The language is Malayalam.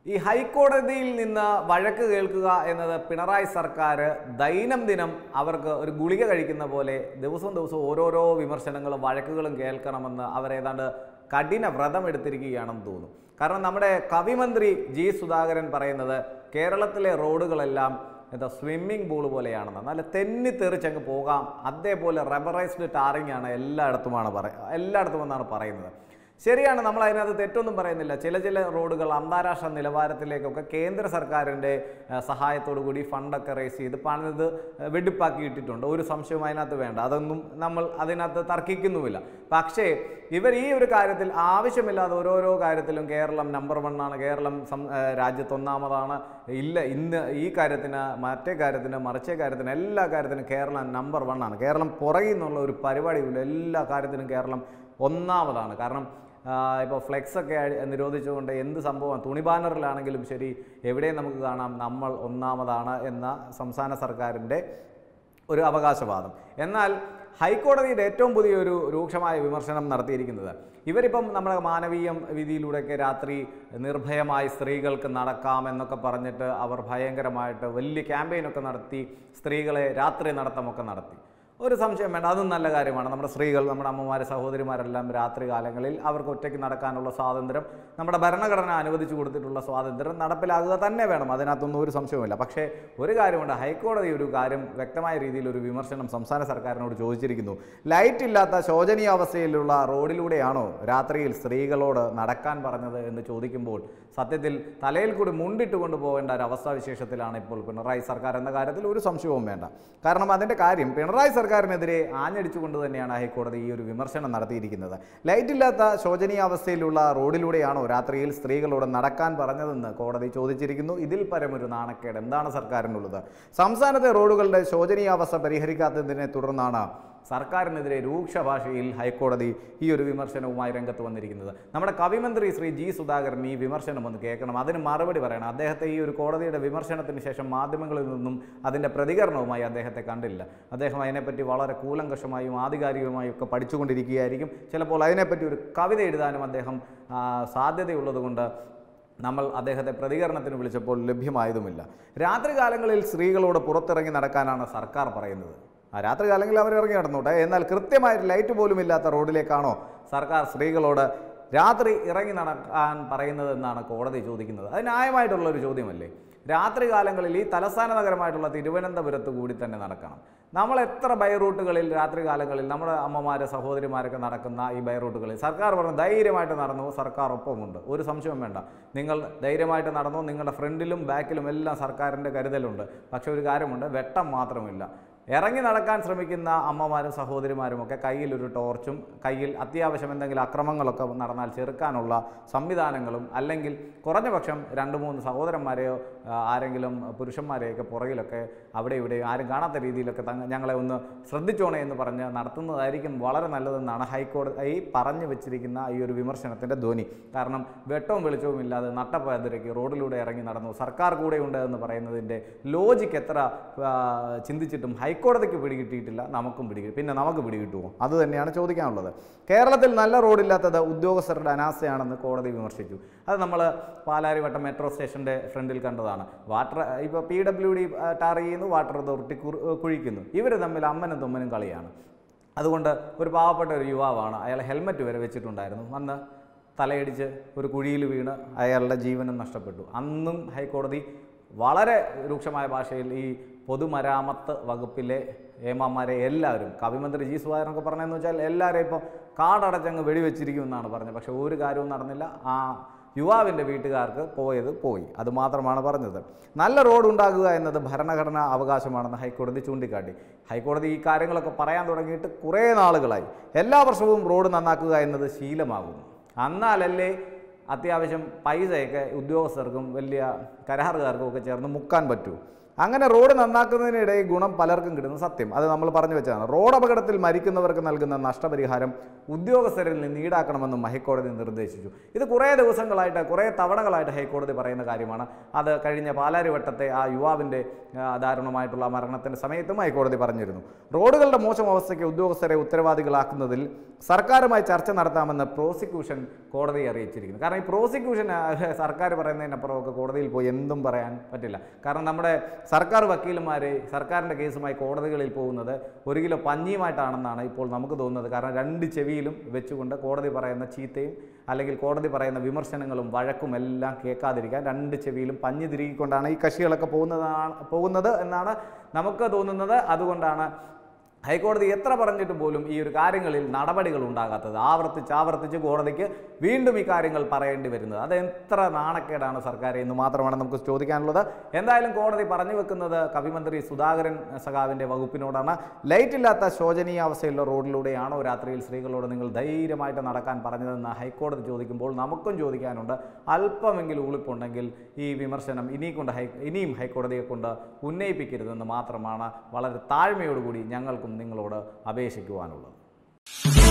ഈ ഹൈക്കോടതിയിൽ നിന്ന് വഴക്ക് കേൾക്കുക എന്നത് പിണറായി സർക്കാർ ദൈനംദിനം അവർക്ക് ഒരു ഗുളിക കഴിക്കുന്ന പോലെ ദിവസവും ദിവസവും ഓരോരോ വിമർശനങ്ങളും വഴക്കുകളും കേൾക്കണമെന്ന് അവരേതാണ്ട് കഠിന വ്രതം എടുത്തിരിക്കുകയാണെന്ന് തോന്നുന്നു കാരണം നമ്മുടെ കവിമന്ത്രി ജി സുധാകരൻ പറയുന്നത് കേരളത്തിലെ റോഡുകളെല്ലാം എന്താ സ്വിമ്മിംഗ് പൂൾ പോലെയാണെന്ന് നല്ല തെന്നി തെറിച്ചങ്ങ് പോകാം അതേപോലെ റബ്ബറൈസ്ഡ് ടാറിംഗ് ആണ് എല്ലായിടത്തുമാണ് പറ എല്ലായിടത്തും എന്നാണ് പറയുന്നത് ശരിയാണ് നമ്മൾ അതിനകത്ത് തെറ്റൊന്നും പറയുന്നില്ല ചില ചില റോഡുകൾ അന്താരാഷ്ട്ര നിലവാരത്തിലേക്കൊക്കെ കേന്ദ്ര സർക്കാരിൻ്റെ ആ, സഹായത്തോടു കൂടി ഫണ്ടൊക്കെ റേസ് ചെയ്ത് പണിത് ആ, വെടിപ്പാക്കി ഇട്ടിട്ടുണ്ട് ഒരു സംശയവും അതിനകത്ത് വേണ്ട അതൊന്നും നമ്മൾ അതിനകത്ത് തർക്കിക്കുന്നുമില്ല പക്ഷേ ഇവർ ഈ ഒരു കാര്യത്തിൽ ആവശ്യമില്ലാതെ ഓരോരോ കാര്യത്തിലും കേരളം നമ്പർ വൺ ആണ് കേരളം സം ആ, രാജ്യത്തൊന്നാമതാണ് ഇല്ല ഇന്ന് ഈ കാര്യത്തിന് മറ്റേ കാര്യത്തിന് മറിച്ചേ കാര്യത്തിന് എല്ലാ കാര്യത്തിനും കേരളം നമ്പർ വൺ ആണ് കേരളം പുറകിൽ നിന്നുള്ള ഒരു പരിപാടിയില്ല എല്ലാ കാര്യത്തിനും കേരളം ഒന്നാമതാണ് കാരണം ഇപ്പോൾ ഫ്ലെക്സ് ഒക്കെ അഴി- നിരോധിച്ചുകൊണ്ട് എന്ത് സംഭവം തുണി ബാനറിലാണെങ്കിലും ശരി എവിടെയും നമുക്ക് കാണാം നമ്മൾ ഒന്നാമതാണ് എന്ന സംസ്ഥാന സർക്കാരിൻ്റെ ഒരു അവകാശവാദം എന്നാൽ ഹൈക്കോടതിയുടെ ഏറ്റവും പുതിയൊരു രൂക്ഷമായ വിമർശനം നടത്തിയിരിക്കുന്നത് ഇവരിപ്പം നമ്മുടെ മാനവീയം വീതിയിലൂടെയൊക്കെ രാത്രി നിർഭയമായി സ്ത്രീകൾക്ക് നടക്കാം എന്നൊക്കെ പറഞ്ഞിട്ട് അവർ ഭയങ്കരമായിട്ട് വലിയ ക്യാമ്പയിനൊക്കെ നടത്തി സ്ത്രീകളെ രാത്രി നടത്തമൊക്കെ നടത്തി ഒരു സംശയം വേണ്ട അതും നല്ല കാര്യമാണ് നമ്മുടെ സ്ത്രീകൾ നമ്മുടെ അമ്മമാർ സഹോദരിമാരെല്ലാം രാത്രി കാലങ്ങളിൽ അവർക്ക് ഒറ്റയ്ക്ക് നടക്കാനുള്ള സ്വാതന്ത്ര്യം നമ്മുടെ ഭരണഘടന അനുവദിച്ചു കൊടുത്തിട്ടുള്ള സ്വാതന്ത്ര്യം നടപ്പിലാകുക തന്നെ വേണം അതിനകത്തൊന്നും ഒരു സംശയവുമില്ല പക്ഷേ ഒരു കാര്യമുണ്ട് ഹൈക്കോടതി ഒരു കാര്യം വ്യക്തമായ രീതിയിൽ ഒരു വിമർശനം സംസ്ഥാന സർക്കാരിനോട് ചോദിച്ചിരിക്കുന്നു ലൈറ്റ് ഇല്ലാത്ത ശോചനീയാവസ്ഥയിലുള്ള റോഡിലൂടെയാണോ രാത്രിയിൽ സ്ത്രീകളോട് നടക്കാൻ പറഞ്ഞത് എന്ന് ചോദിക്കുമ്പോൾ സത്യത്തിൽ തലയിൽ കൂടി മുണ്ടിട്ട് കൊണ്ടുപോകേണ്ട ഒരു അവസ്ഥാവിശേഷത്തിലാണ് ഇപ്പോൾ പിണറായി സർക്കാർ എന്ന കാര്യത്തിൽ ഒരു സംശയവും വേണ്ട കാരണം അതിൻ്റെ കാര്യം പിണറായി സർക്കാരിനെതിരെ ആഞ്ഞടിച്ചുകൊണ്ട് തന്നെയാണ് ഹൈക്കോടതി ഈ ഒരു വിമർശനം നടത്തിയിരിക്കുന്നത് ലൈറ്റ് ഇല്ലാത്ത ശോചനീയാവസ്ഥയിലുള്ള റോഡിലൂടെയാണോ രാത്രിയിൽ സ്ത്രീകളോട് നടക്കാൻ പറഞ്ഞതെന്ന് കോടതി ചോദിച്ചിരിക്കുന്നു ഇതിൽ പരമൊരു നാണക്കേട് എന്താണ് സർക്കാരിനുള്ളത് സംസ്ഥാനത്തെ റോഡുകളുടെ ശോചനീയാവസ്ഥ പരിഹരിക്കാത്തതിനെ തുടർന്നാണ് സർക്കാരിനെതിരെ രൂക്ഷ ഭാഷയിൽ ഹൈക്കോടതി ഈ ഒരു വിമർശനവുമായി രംഗത്ത് വന്നിരിക്കുന്നത് നമ്മുടെ കവിമന്ത്രി ശ്രീ ജി സുധാകരൻ ഈ വിമർശനം ഒന്ന് കേൾക്കണം അതിന് മറുപടി പറയണം അദ്ദേഹത്തെ ഈ ഒരു കോടതിയുടെ വിമർശനത്തിന് ശേഷം മാധ്യമങ്ങളിൽ നിന്നും അതിൻ്റെ പ്രതികരണവുമായി അദ്ദേഹത്തെ കണ്ടില്ല അദ്ദേഹം അതിനെപ്പറ്റി വളരെ കൂലങ്കഷമായും ആധികാരികമായും ഒക്കെ പഠിച്ചുകൊണ്ടിരിക്കുകയായിരിക്കും ചിലപ്പോൾ അതിനെപ്പറ്റി ഒരു കവിത എഴുതാനും അദ്ദേഹം ആ, സാധ്യതയുള്ളതുകൊണ്ട് നമ്മൾ അദ്ദേഹത്തെ പ്രതികരണത്തിന് വിളിച്ചപ്പോൾ ലഭ്യമായതുമില്ല രാത്രികാലങ്ങളിൽ സ്ത്രീകളോട് പുറത്തിറങ്ങി നടക്കാനാണ് സർക്കാർ പറയുന്നത് ആ രാത്രികാലങ്ങളിൽ അവർ ഇറങ്ങി നടന്നോട്ടെ എന്നാൽ കൃത്യമായിട്ട് ലൈറ്റ് പോലും ഇല്ലാത്ത റോഡിലേക്കാണോ സർക്കാർ സ്ത്രീകളോട് രാത്രി ഇറങ്ങി നടക്കാൻ പറയുന്നത് എന്നാണ് കോടതി ചോദിക്കുന്നത് അത് ന്യായമായിട്ടുള്ള ഒരു ചോദ്യമല്ലേ രാത്രി കാലങ്ങളിൽ ഈ തലസ്ഥാന നഗരമായിട്ടുള്ള തിരുവനന്തപുരത്ത് കൂടി തന്നെ നടക്കണം നമ്മൾ എത്ര ബൈ റൂട്ടുകളിൽ രാത്രി കാലങ്ങളിൽ നമ്മുടെ അമ്മമാര് സഹോദരിമാരൊക്കെ നടക്കുന്ന ഈ ബൈ റൂട്ടുകളിൽ സർക്കാർ പറഞ്ഞു ധൈര്യമായിട്ട് നടന്നു സർക്കാർ ഒപ്പമുണ്ട് ഒരു സംശയവും വേണ്ട നിങ്ങൾ ധൈര്യമായിട്ട് നടന്നു നിങ്ങളുടെ ഫ്രണ്ടിലും ബാക്കിലും എല്ലാം സർക്കാരിൻ്റെ കരുതലുണ്ട് പക്ഷെ ഒരു കാര്യമുണ്ട് വെട്ടം മാത്രമില്ല ഇറങ്ങി നടക്കാൻ ശ്രമിക്കുന്ന അമ്മമാരും സഹോദരിമാരും ഒക്കെ കയ്യിൽ ഒരു ടോർച്ചും കയ്യിൽ അത്യാവശ്യം എന്തെങ്കിലും അക്രമങ്ങളൊക്കെ നടന്നാൽ ചെറുക്കാനുള്ള സംവിധാനങ്ങളും അല്ലെങ്കിൽ കുറഞ്ഞ പക്ഷം രണ്ട് മൂന്ന് സഹോദരന്മാരെയോ ആ, ആരെങ്കിലും പുരുഷന്മാരെയൊക്കെ പുറകിലൊക്കെ അവിടെ ഇവിടെ ആരും കാണാത്ത രീതിയിലൊക്കെ തങ്ങ ഞങ്ങളെ ഒന്ന് ശ്രദ്ധിച്ചോണേ എന്ന് പറഞ്ഞ് നടത്തുന്നതായിരിക്കും വളരെ നല്ലതെന്നാണ് ഹൈക്കോടതി ഈ പറഞ്ഞു വെച്ചിരിക്കുന്ന ഈ ഒരു വിമർശനത്തിൻ്റെ ധ്വനി കാരണം വെട്ടവും വെളിച്ചവും ഇല്ലാതെ നട്ടപ്പതിരയ്ക്ക് റോഡിലൂടെ ഇറങ്ങി നടന്നു സർക്കാർ കൂടെയുണ്ട് എന്ന് പറയുന്നതിൻ്റെ ലോജിക്ക് എത്ര ആ, ചിന്തിച്ചിട്ടും ഹൈക്കോടതിക്ക് പിടികിട്ടിയിട്ടില്ല നമുക്കും പിടികിട്ടി പിന്നെ നമുക്ക് പിടികിട്ടുമോ അത് തന്നെയാണ് ചോദിക്കാനുള്ളത് കേരളത്തിൽ നല്ല റോഡില്ലാത്തത് ഉദ്യോഗസ്ഥരുടെ അനാസ്ഥയാണെന്ന് കോടതി വിമർശിച്ചു അത് നമ്മൾ പാലാരിവട്ടം മെട്രോ സ്റ്റേഷൻ്റെ ഫ്രണ്ടിൽ കണ്ടതാണ് വാട്ടർ ഇപ്പോൾ പി ഡബ്ല്യു ഡി ടാർ ചെയ്യുന്നു വാട്ടർ അതോറിറ്റി കുറി- കുഴിക്കുന്നു ഇവർ തമ്മിൽ അമ്മനും തുമ്മനും കളിയാണ് അതുകൊണ്ട് ഒരു പാവപ്പെട്ട ഒരു യുവാവാണ് അയാൾ ഹെൽമറ്റ് വരെ വെച്ചിട്ടുണ്ടായിരുന്നു വന്ന് തലയിടിച്ച് ഒരു കുഴിയിൽ വീണ് അയാളുടെ ജീവനും നഷ്ടപ്പെട്ടു അന്നും ഹൈക്കോടതി വളരെ രൂക്ഷമായ ഭാഷയിൽ ഈ പൊതുമരാമത്ത് വകുപ്പിലെ ഏമാന്മാരെ എല്ലാവരും കവിമന്ത്രി ജി സുധാകരനൊക്കെ പറഞ്ഞതെന്ന് വെച്ചാൽ എല്ലാവരെയും ഇപ്പം കാടടച്ചങ്ങ് വെടിവെച്ചിരിക്കുമെന്നാണ് പറഞ്ഞത് പക്ഷേ ഒരു കാര്യവും നടന്നില്ല ആ യുവാവിൻ്റെ വീട്ടുകാർക്ക് പോയത് പോയി അത് മാത്രമാണ് പറഞ്ഞത് നല്ല റോഡ് ഉണ്ടാകുക എന്നത് ഭരണഘടനാ അവകാശമാണെന്ന് ഹൈക്കോടതി ചൂണ്ടിക്കാട്ടി ഹൈക്കോടതി ഈ കാര്യങ്ങളൊക്കെ പറയാൻ തുടങ്ങിയിട്ട് കുറേ നാളുകളായി എല്ലാ വർഷവും റോഡ് നന്നാക്കുക എന്നത് ശീലമാകുന്നു എന്നാലല്ലേ അത്യാവശ്യം പൈസയൊക്കെ ഉദ്യോഗസ്ഥർക്കും വലിയ കരാറുകാർക്കും ഒക്കെ ചേർന്ന് മുക്കാൻ പറ്റൂ അങ്ങനെ റോഡ് നന്നാക്കുന്നതിനിടെ ഗുണം പലർക്കും കിട്ടുന്നത് സത്യം അത് നമ്മൾ പറഞ്ഞു വെച്ചതാണ് റോഡ് അപകടത്തിൽ മരിക്കുന്നവർക്ക് നൽകുന്ന നഷ്ടപരിഹാരം ഉദ്യോഗസ്ഥരിൽ നിന്ന് ഈടാക്കണമെന്നും ഹൈക്കോടതി നിർദ്ദേശിച്ചു ഇത് കുറേ ദിവസങ്ങളായിട്ട് കുറേ തവണകളായിട്ട് ഹൈക്കോടതി പറയുന്ന കാര്യമാണ് അത് കഴിഞ്ഞ പാലാരിവട്ടത്തെ ആ യുവാവിൻ്റെ ആ, ദാരുണമായിട്ടുള്ള മരണത്തിൻ്റെ സമയത്തും ഹൈക്കോടതി പറഞ്ഞിരുന്നു റോഡുകളുടെ മോശം അവസ്ഥയ്ക്ക് ഉദ്യോഗസ്ഥരെ ഉത്തരവാദികളാക്കുന്നതിൽ സർക്കാരുമായി ചർച്ച നടത്താമെന്ന് പ്രോസിക്യൂഷൻ കോടതിയെ അറിയിച്ചിരിക്കുന്നു കാരണം ഈ പ്രോസിക്യൂഷൻ ആ, സർക്കാർ പറയുന്നതിനപ്പുറമൊക്കെ കോടതിയിൽ പോയി എന്തും പറയാൻ പറ്റില്ല കാരണം നമ്മുടെ സർക്കാർ വക്കീലന്മാർ സർക്കാരിൻ്റെ കേസുമായി കോടതികളിൽ പോകുന്നത് ഒരു കിലോ പഞ്ഞിയുമായിട്ടാണെന്നാണ് ഇപ്പോൾ നമുക്ക് തോന്നുന്നത് കാരണം രണ്ട് ചെവിയിലും വെച്ചുകൊണ്ട് കോടതി പറയുന്ന ചീത്തയും അല്ലെങ്കിൽ കോടതി പറയുന്ന വിമർശനങ്ങളും വഴക്കും എല്ലാം കേൾക്കാതിരിക്കാൻ രണ്ട് ചെവിയിലും പഞ്ഞി തിരുകിക്കൊണ്ടാണ് ഈ കക്ഷികളൊക്കെ പോകുന്നതാണ് പോകുന്നത് എന്നാണ് നമുക്ക് തോന്നുന്നത് അതുകൊണ്ടാണ് ഹൈക്കോടതി എത്ര പറഞ്ഞിട്ട് പോലും ഈ ഒരു കാര്യങ്ങളിൽ നടപടികൾ ഉണ്ടാകാത്തത് ആവർത്തിച്ച് ആവർത്തിച്ച് കോടതിക്ക് വീണ്ടും ഈ കാര്യങ്ങൾ പറയേണ്ടി വരുന്നത് അത് എത്ര നാണക്കേടാണ് സർക്കാർ എന്ന് മാത്രമാണ് നമുക്ക് ചോദിക്കാനുള്ളത് എന്തായാലും കോടതി പറഞ്ഞു വെക്കുന്നത് കവിമന്ത്രി സുധാകരൻ സഖാവിൻ്റെ വകുപ്പിനോടാണ് ലൈറ്റ് ഇല്ലാത്ത ശോചനീയാവസ്ഥയുള്ള റോഡിലൂടെയാണോ രാത്രിയിൽ സ്ത്രീകളോട് നിങ്ങൾ ധൈര്യമായിട്ട് നടക്കാൻ പറഞ്ഞതെന്ന് ഹൈക്കോടതി ചോദിക്കുമ്പോൾ നമുക്കും ചോദിക്കാനുണ്ട് അല്പമെങ്കിലും ഉളിപ്പുണ്ടെങ്കിൽ ഈ വിമർശനം ഇനി കൊണ്ട് ഹൈ ഇനിയും ഹൈക്കോടതിയെ കൊണ്ട് ഉന്നയിപ്പിക്കരുതെന്ന് മാത്രമാണ് വളരെ താഴ്മയോടുകൂടി ഞങ്ങൾക്കും നിങ്ങളോട് അപേക്ഷിക്കുവാനുള്ളത്